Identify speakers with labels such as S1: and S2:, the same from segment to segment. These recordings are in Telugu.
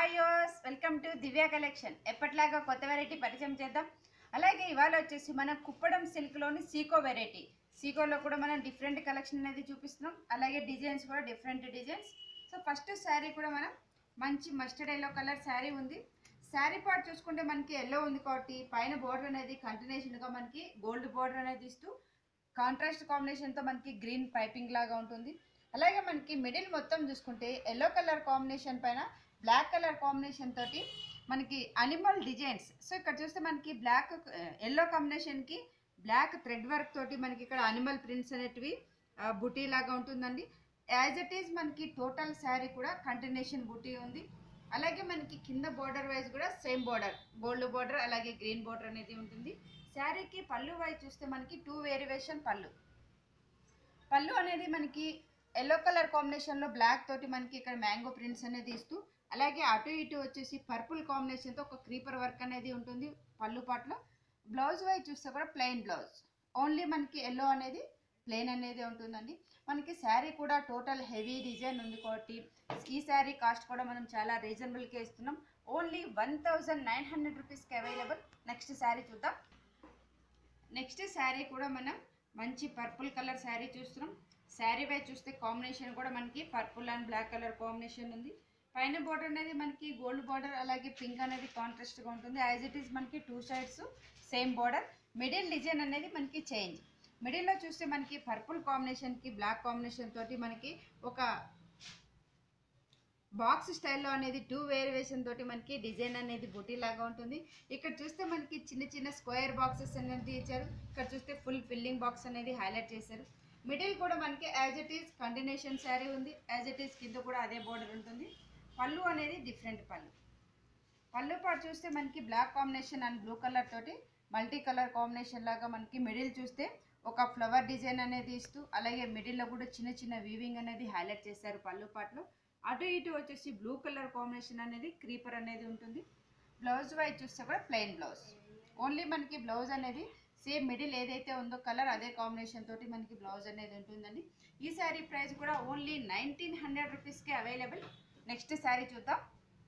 S1: హాయ్ యోస్ వెల్కమ్ టు దివ్య కలెక్షన్ ఎప్పటిలాగా కొత్త వెరైటీ పరిచయం చేద్దాం అలాగే ఇవాళ వచ్చేసి మనం కుప్పడం సిల్క్లోని సీకో వెరైటీ సీకోలో కూడా మనం డిఫరెంట్ కలెక్షన్ అనేది చూపిస్తున్నాం అలాగే డిజైన్స్ కూడా different designs so first sari కూడా మనం మంచి మస్టర్డ్ ఎల్లో కలర్ శారీ ఉంది శారీ పార్ట్ చూసుకుంటే మనకి ఎల్లో ఉంది కాబట్టి పైన బోర్డర్ అనేది కంటిన్యూషన్గా మనకి గోల్డ్ బోర్డర్ అనేది ఇస్తూ కాంట్రాస్ట్ కాంబినేషన్తో మనకి గ్రీన్ పైపింగ్ లాగా ఉంటుంది అలాగే మనకి మిడిల్ మొత్తం చూసుకుంటే ఎల్లో కలర్ కాంబినేషన్ పైన బ్లాక్ కలర్ కాంబినేషన్ తోటి మనకి అనిమల్ డిజైన్స్ సో ఇక్కడ చూస్తే మనకి బ్లాక్ ఎల్లో కాంబినేషన్కి బ్లాక్ థ్రెడ్ వర్క్ తోటి మనకి ఇక్కడ అనిమల్ ప్రింట్స్ అనేటివి ఆ, బుటీ లాగా ఉంటుందండి యాజ్ ఇట్ ఈజ్ మనకి టోటల్ శారీ కూడా కంటిన్యూషన్ బుటీ ఉంది అలాగే మనకి కింద బోర్డర్ వైజ్ కూడా సేమ్ బోర్డర్ గోల్డ్ బోర్డర్ అలాగే గ్రీన్ బోర్డర్ అనేది ఉంటుంది శారీకి పళ్ళు వైజ్ చూస్తే మనకి టూ వేరియేషన్ పళ్ళు పళ్ళు అనేది మనకి ఎల్లో కలర్ కాంబినేషన్లో బ్లాక్ తోటి మనకి ఇక్కడ మ్యాంగో ప్రింట్స్ అనేది ఇస్తూ అలాగే అటు ఇటు వచ్చేసి పర్పుల్ కాంబినేషన్తో ఒక క్రీపర్ వర్క్ అనేది ఉంటుంది పళ్ళు పాటలో బ్లౌజ్ వైజ్ చూస్తే కూడా ప్లెయిన్ బ్లౌజ్ ఓన్లీ మనకి ఎల్లో అనేది ప్లెయిన్ అనేది ఉంటుందండి మనకి శారీ కూడా టోటల్ హెవీ డిజైన్ ఉంది కాబట్టి ఈ శారీ కాస్ట్ కూడా మనం చాలా రీజనబుల్గా ఇస్తున్నాం only one thousand nine hundred రూపీస్కి అవైలబుల్ నెక్స్ట్ శారీ చూద్దాం నెక్స్ట్ శారీ కూడా మనం మంచి పర్పుల్ కలర్ శారీ చూస్తున్నాం శారీ వైజ్ చూస్తే కాంబినేషన్ కూడా మనకి purple and black colour combination ఉంది పైన బోర్డర్ అనేది మనకి గోల్డ్ బార్డర్ అలాగే పింక్ అనేది కాంట్రాస్ట్గా ఉంటుంది యాజ్ ఇట్ ఈస్ మనకి two sides same border middle design అనేది మనకి చేంజ్ మిడిల్లో చూస్తే మనకి పర్పుల్ కాంబినేషన్కి బ్లాక్ కాంబినేషన్ తోటి మనకి ఒక బాక్స్ స్టైల్లో అనేది టూ వేరియేషన్ తోటి మనకి డిజైన్ అనేది బుటీ లాగా ఉంటుంది ఇక్కడ చూస్తే మనకి చిన్న చిన్న స్క్వేర్ బాక్సెస్ అనేది ఇచ్చారు ఇక్కడ చూస్తే ఫుల్ ఫిల్లింగ్ బాక్స్ అనేది హైలైట్ చేశారు మిడిల్ కూడా మనకి as it is continuation sari ఉంది యాజ్ ఇట్ ఈస్ కింద కూడా అదే బోర్డర్ ఉంటుంది పళ్ళు అనేది డిఫరెంట్ పళ్ళు పళ్ళు పాటు చూస్తే మనకి black combination and blue colour తోటి మల్టీ కలర్ కాంబినేషన్ లాగా మనకి మిడిల్ చూస్తే ఒక ఫ్లవర్ డిజైన్ అనేది ఇస్తూ అలాగే మిడిల్లో కూడా చిన్న చిన్న వీవింగ్ అనేది హైలైట్ చేశారు పళ్ళు పాటలో అటు ఇటు వచ్చేసి బ్లూ కలర్ కాంబినేషన్ అనేది క్రీపర్ అనేది ఉంటుంది బ్లౌజ్ వైజ్ చూస్తే కూడా ప్లెయిన్ బ్లౌజ్ ఓన్లీ మనకి బ్లౌజ్ అనేది సేమ్ మిడిల్ ఏదైతే ఉందో కలర్ అదే కాంబినేషన్ తోటి మనకి బ్లౌజ్ అనేది ఉంటుందండి ఈ శారీ ప్రైస్ కూడా ఓన్లీ నైన్టీన్ హండ్రెడ్ రూపీస్కి అవైలబుల్ నెక్స్ట్ శారీ చూద్దాం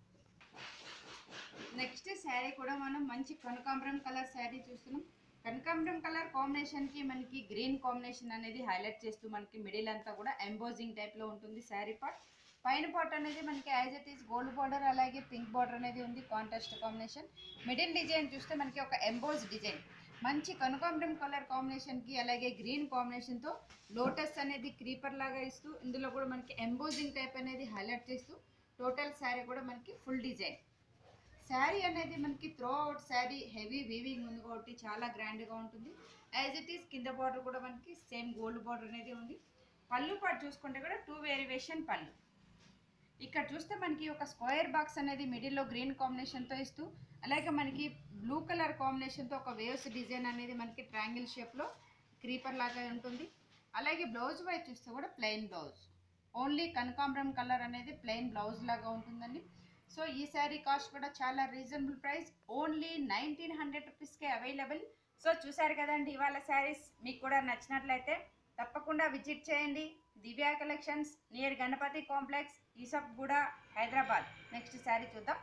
S1: నెక్స్ట్ శారీ కూడా మనం మంచి కనకాంబరం కలర్ శారీ చూస్తున్నాం కనకాంబరం కలర్ కాంబినేషన్కి మనకి గ్రీన్ కాంబినేషన్ అనేది హైలైట్ చేస్తూ మనకి మిడిల్ అంతా కూడా ఎంబోజింగ్ టైప్లో ఉంటుంది శారీ పార్ట్ పైన పార్ట్ అనేది మనకి as it is gold border అలాగే పింక్ బార్డర్ అనేది ఉంది కాంట్రాస్ట్ కాంబినేషన్ మిడిల్ డిజైన్ చూస్తే మనకి ఒక ఎంబోజ్ డిజైన్ మంచి కనకాంబరం కలర్ కాంబినేషన్కి అలాగే గ్రీన్ కాంబినేషన్తో లోటస్ అనేది క్రీపర్ లాగా ఇస్తూ ఇందులో కూడా మనకి ఎంబోజింగ్ టైప్ అనేది హైలైట్ చేస్తూ టోటల్ శారీ కూడా మనకి ఫుల్ డిజైన్ శారీ అనేది మనకి throughout sari heavy weaving ఉంది కాబట్టి చాలా గ్రాండ్గా ఉంటుంది యాజ్ ఇట్ ఈస్ కింద బార్డర్ కూడా మనకి సేమ్ గోల్డ్ బార్డర్ అనేది ఉంది పళ్ళు పాటు చూసుకుంటే కూడా టూ వేరియేషన్ పళ్ళు ఇక్కడ చూస్తే మనకి ఒక స్క్వేర్ బాక్స్ అనేది మిడిల్లో గ్రీన్ కాంబినేషన్తో ఇస్తూ అలాగే మనకి బ్లూ కలర్ కాంబినేషన్తో ఒక వేవ్స్ డిజైన్ అనేది మనకి ట్రయాంగిల్ షేప్లో క్రీపర్ లాగా ఉంటుంది అలాగే బ్లౌజ్ వైజ్ చూస్తే కూడా ప్లెయిన్ బ్లౌజ్ ఓన్లీ కనకాంబరం కలర్ అనేది ప్లెయిన్ బ్లౌజ్ లాగా ఉంటుందండి సో ఈ శారీ కాస్ట్ కూడా చాలా reasonable price only nineteen hundred రూపీస్కే అవైలబుల్ సో చూసారు కదండి ఇవాళ శారీస్ మీకు కూడా నచ్చినట్లయితే తప్పకుండా విజిట్ చేయండి Divya collections near Ganapathi complex Yousufguda Hyderabad next sari చూద్దాం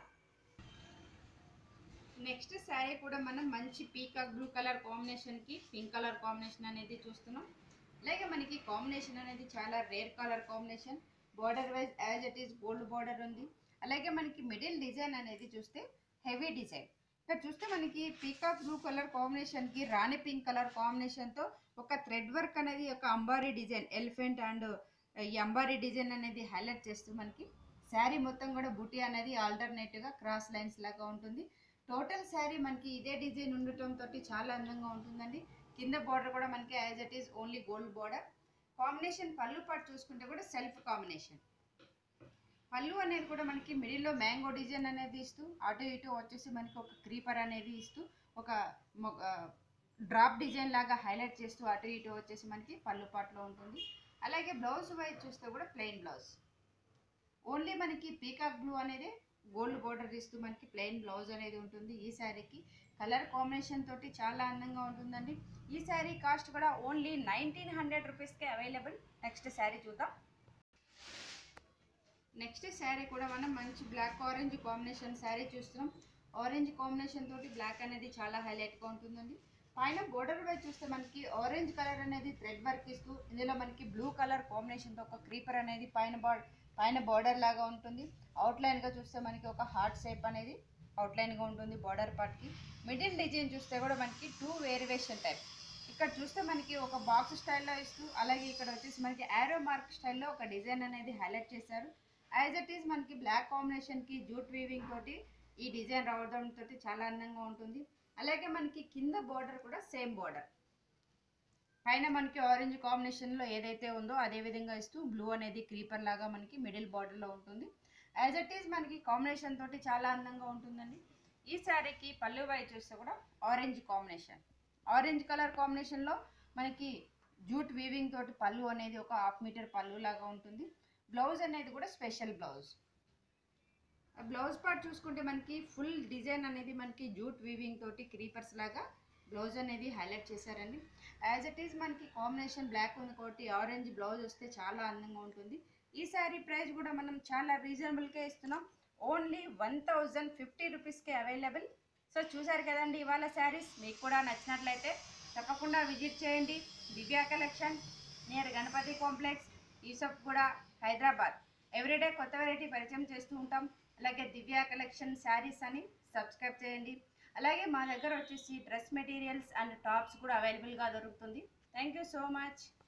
S1: నెక్స్ట్ శారీ కూడా మనం మంచి పీకాక్ బ్లూ కలర్ కాంబినేషన్కి పింక్ కలర్ కాంబినేషన్ అనేది చూస్తున్నాం అలాగే మనకి కాంబినేషన్ అనేది చాలా rare colour combination border wise as it is gold border ఉంది అలాగే మనకి మిడిల్ డిజైన్ అనేది చూస్తే హెవీ డిజైన్ ఇక్కడ చూస్తే మనకి పీకాక్ బ్లూ కలర్ కాంబినేషన్కి రాణి పింక్ కలర్ కాంబినేషన్తో ఒక థ్రెడ్ వర్క్ అనేది ఒక అంబారీ డిజైన్ ఎలిఫెంట్ అండ్ ఈ అంబారీ డిజైన్ అనేది హైలైట్ చేస్తూ మనకి శారీ మొత్తం కూడా బుటీ అనేది ఆల్టర్నేటివ్గా క్రాస్ లైన్స్ లాగా ఉంటుంది టోటల్ శారీ మనకి ఇదే డిజైన్ ఉండటంతో చాలా అందంగా ఉంటుందండి కింద బార్డర్ కూడా మనకి as it is only gold border combination పళ్ళు పాటు చూసుకుంటే కూడా సెల్ఫ్ కాంబినేషన్ పళ్ళు అనేది కూడా మనకి మిడిల్లో మ్యాంగో డిజైన్ అనేది ఇస్తూ అటు ఇటు వచ్చేసి మనకి ఒక క్రీపర్ అనేది ఇస్తూ ఒక డ్రాప్ డిజైన్ లాగా హైలైట్ చేస్తూ అటు ఇటు వచ్చేసి మనకి పళ్ళు పాటలో ఉంటుంది అలాగే బ్లౌజ్ వైజ్ చూస్తే కూడా ప్లెయిన్ బ్లౌజ్ ఓన్లీ మనకి పీకాక్ బ్లూ అనేది గోల్డ్ బోర్డర్ ఇస్తూ మనకి ప్లెయిన్ బ్లౌజ్ అనేది ఉంటుంది ఈ శారీకి కలర్ కాంబినేషన్ తోటి చాలా అందంగా ఉంటుందండి ఈ శారీ కాస్ట్ కూడా ఓన్లీ నైన్టీన్ హండ్రెడ్ రూపీస్కే అవైలబుల్ నెక్స్ట్ శారీ చూద్దాం నెక్స్ట్ శారీ కూడా మనం మంచి బ్లాక్ ఆరెంజ్ కాంబినేషన్ శారీ చూస్తున్నాం ఆరెంజ్ కాంబినేషన్ తోటి బ్లాక్ అనేది చాలా హైలైట్గా ఉంటుందండి పైన బోర్డర్ వైపు చూస్తే మనకి ఆరెంజ్ కలర్ అనేది థ్రెడ్ వర్క్ ఇస్తూ ఇందులో మనకి బ్లూ కలర్ కాంబినేషన్తో ఒక క్రీపర్ అనేది పైన బార్ పైన బార్డర్ లాగా ఉంటుంది అవుట్లైన్గా చూస్తే మనకి ఒక హార్ట్ షేప్ అనేది అవుట్లైన్గా ఉంటుంది బార్డర్ పార్ట్కి మిడిల్ డిజైన్ చూస్తే కూడా మనకి టూ వేరియేషన్ టైప్ ఇక్కడ చూస్తే మనకి ఒక బాక్స్ స్టైల్లో ఇస్తూ అలాగే ఇక్కడ వచ్చేసి మనకి యారో మార్క్ స్టైల్లో ఒక డిజైన్ అనేది హైలైట్ చేశారు యాజ్ ఇట్ ఈస్ మనకి బ్లాక్ కాంబినేషన్కి జూట్ వీవింగ్ తోటి ఈ డిజైన్ రావడం తోటి చాలా అందంగా ఉంటుంది అలాగే మనకి కింద బార్డర్ కూడా సేమ్ బార్డర్ పైన మనకి ఆరెంజ్ కాంబినేషన్లో ఏదైతే ఉందో అదే విధంగా ఇస్తూ బ్లూ అనేది క్రీపర్ లాగా మనకి మిడిల్ బార్డర్లో ఉంటుంది యాజ్ ఇట్ ఈస్ మనకి కాంబినేషన్ తోటి చాలా అందంగా ఉంటుందండి ఈ శారీకి పళ్ళు వైపు చూస్తే కూడా ఆరెంజ్ కాంబినేషన్ ఆరెంజ్ కలర్ కాంబినేషన్లో మనకి జూట్ వీవింగ్ తోటి పళ్ళు అనేది ఒక హాఫ్ మీటర్ పళ్ళు లాగా ఉంటుంది బ్లౌజ్ అనేది కూడా స్పెషల్ బ్లౌజ్ బ్లౌజ్ పార్ట్ చూసుకుంటే మనకి ఫుల్ డిజైన్ అనేది మనకి జూట్ వీవింగ్ తోటి క్రీపర్స్ లాగా బ్లౌజ్ అనేది హైలైట్ చేశారండి యాజ్ ఇట్ ఈస్ మనకి కాంబినేషన్ బ్లాక్ ఉంది కాబట్టి ఆరెంజ్ బ్లౌజ్ వస్తే చాలా అందంగా ఉంటుంది ఈ శారీ ప్రైస్ కూడా మనం చాలా రీజనబుల్గా ఇస్తున్నాం ఓన్లీ వన్ థౌజండ్ ఫిఫ్టీ రూపీస్కి అవైలబుల్ సో చూసారు కదండి ఇవాళ శారీస్ మీకు కూడా నచ్చినట్లయితే తప్పకుండా విజిట్ చేయండి Divya collection near Ganapathi complex Yousuf కూడా హైదరాబాద్ ఎవ్రీడే కొత్త వెరైటీ పరిచయం చేస్తూ ఉంటాం అలాగే దివ్య కలెక్షన్ శారీస్ అని సబ్స్క్రైబ్ చేయండి అలాగే మా దగ్గర వచ్చేసి డ్రెస్ మెటీరియల్స్ అండ్ టాప్స్ కూడా అవైలబుల్గా దొరుకుతుంది థ్యాంక్ యూ సో మచ్